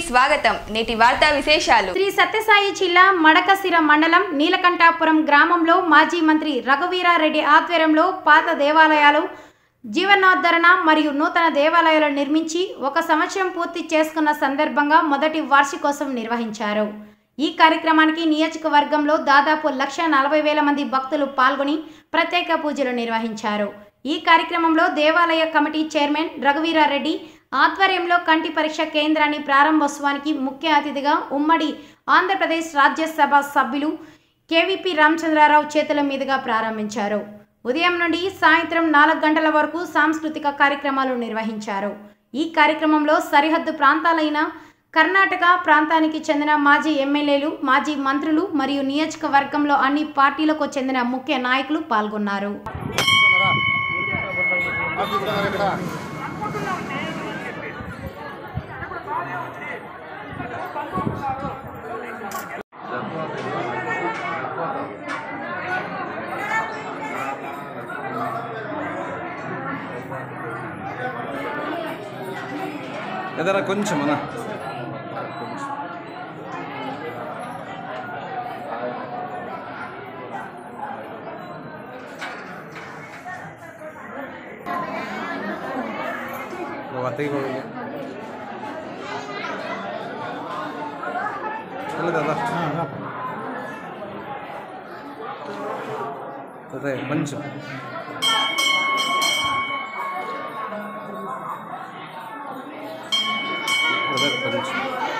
స్వాగతం నేటి వార్తా విశేషాలు శ్రీ సత్యసాయి జిల్లా మడకసిర మండలం నీలకంఠాపురం గ్రామంలో మాజీ మంత్రి రఘువీరారెడ్డి ఆధ్వర్యంలో పాత దేవాలయాలు జీవనోద్ధరణ మరియు నూతన దేవాలయాలు నిర్మించి ఒక సంవత్సరం పూర్తి చేసుకున్న సందర్భంగా మొదటి వార్షికోత్సవం నిర్వహించారు ఈ కార్యక్రమానికి నియోజకవర్గంలో దాదాపు లక్ష నలభై వేల మంది భక్తులు పాల్గొని ప్రత్యేక పూజలు నిర్వహించారు ఈ కార్యక్రమంలో దేవాలయ కమిటీ చైర్మన్ రఘువీరారెడ్డి ఆధ్వర్యంలో కంటి పరీక్ష కేంద్రాన్ని ప్రారంభోత్సవానికి ముఖ్య అతిథిగా ఉమ్మడి ఆంధ్రప్రదేశ్ రాజ్యసభ సభ్యులు కేవీపీ రామచంద్రారావు చేతుల మీదుగా ప్రారంభించారు ఉదయం నుండి సాయంత్రం నాలుగు గంటల వరకు సాంస్కృతిక కార్యక్రమాలు నిర్వహించారు ఈ కార్యక్రమంలో సరిహద్దు ప్రాంతాలైన కర్ణాటక ప్రాంతానికి చెందిన మాజీ ఎమ్మెల్యేలు మాజీ మంత్రులు మరియు నియోజకవర్గంలో అన్ని పార్టీలకు చెందిన ముఖ్య నాయకులు పాల్గొన్నారు ఏదైనా కొంచెం అన్న ఓ అత్తకి పోయి దాదా అదే కొంచెం అదే కొంచెం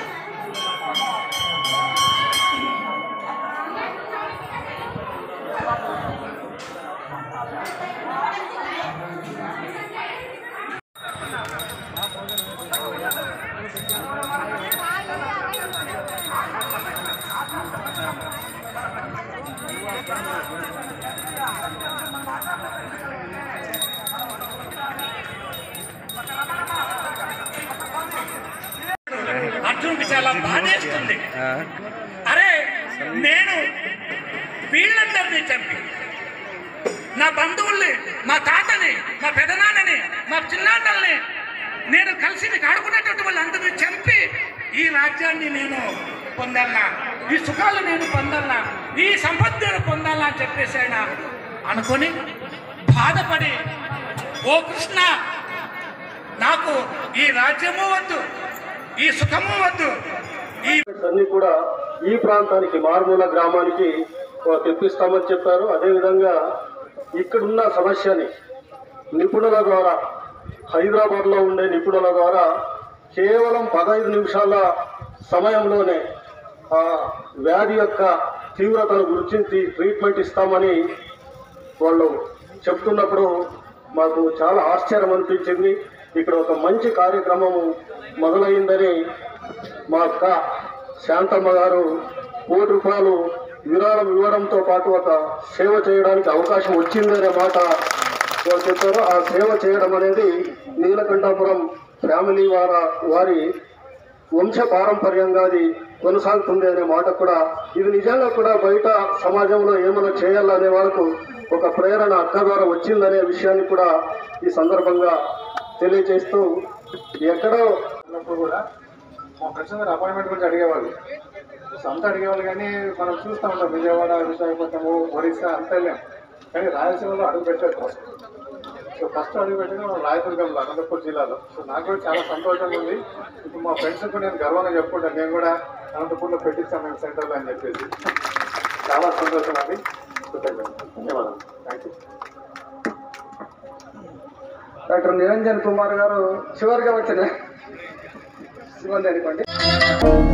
అర్జున్కి చాలా బాధేస్తుంది ఆ, అరే నేను వీళ్ళందరినీ చంపి నా బంధువుల్ని మా తాతని మా పెదనాన్నని మా చిన్నాన్నల్ని నేను కలిసి నీకు ఆడుకునేటువంటి వాళ్ళందరినీ చంపి ఈ రాజ్యాన్ని నేను పొందాలనా ఈ సుఖాలు నేను పొందాలనా ఈ సంపత్తి నేను పొందాలా అని చెప్పేసి ఆయన అనుకొని బాధపడి ఓ కృష్ణ నాకు ఈ రాజ్యము వద్దు ఈ సుఖము వద్దు ఈ అన్ని కూడా ఈ ప్రాంతానికి మారుమూల గ్రామానికి ఆ, తెప్పిస్తామని చెప్పారు అదేవిధంగా ఇక్కడున్న సమస్యని నిపుణుల ద్వారా హైదరాబాద్లో ఉండే నిపుణుల ద్వారా కేవలం పదహైదు నిమిషాల సమయంలోనే ఆ వ్యాధి యొక్క తీవ్రతను గుర్తించి ట్రీట్మెంట్ ఇస్తామని వాళ్ళు చెప్తున్నప్పుడు మాకు చాలా ఆశ్చర్యం అనిపించింది ఇక్కడ ఒక మంచి కార్యక్రమం మొదలైందని మా అక్క శాంతమ్మ గారు కోటి రూపాయలు విరాళం ఇవ్వడంతో పాటు ఒక సేవ చేయడానికి అవకాశం వచ్చిందనే మాట వాళ్ళు చెప్పారు ఆ సేవ చేయడం అనేది నీలకంఠాపురం ఫ్యామిలీ వార వారి వంశ పారంపర్యంగా అది కొనసాగుతుంది అనే మాట కూడా ఇది నిజంగా కూడా బయట సమాజంలో ఏమైనా చేయాలనే వాళ్ళకు ఒక ప్రేరణ అక్క ద్వారా వచ్చిందనే విషయాన్ని కూడా ఈ సందర్భంగా తెలియజేస్తూ ఎక్కడో ఉన్నప్పుడు కూడా మా ఫ్రెండ్స్ అందరూ అపాయింట్మెంట్ గురించి అడిగేవాళ్ళు సో అంతా అడిగేవాళ్ళు కానీ మనం చూస్తూ ఉంటాం విజయవాడ విశాఖపట్నము ఒరిస్సా అంతా వెళ్ళాం కానీ రాయలసీమలో అడుగు పెట్టలేదు ఫస్ట్ సో ఫస్ట్ అడుగు పెట్టింది మనం రాయదుర్గంలో అనంతపూర్ జిల్లాలో సో నాకు కూడా చాలా సంతోషంగా ఉంది ఇప్పుడు మా ఫ్రెండ్స్ కూడా నేను గర్వంగా చెప్పుకుంటాను నేను కూడా అనంతపూర్లో పెట్టించాను మేము సెంటర్లో అని చెప్పేసి చాలా సంతోషం అండి కృతజ్ఞతలు. ధన్యవాదాలు thank you doctor Niranjan Kumar garu చివరిగా వచ్చిన శివంది అనుకోండి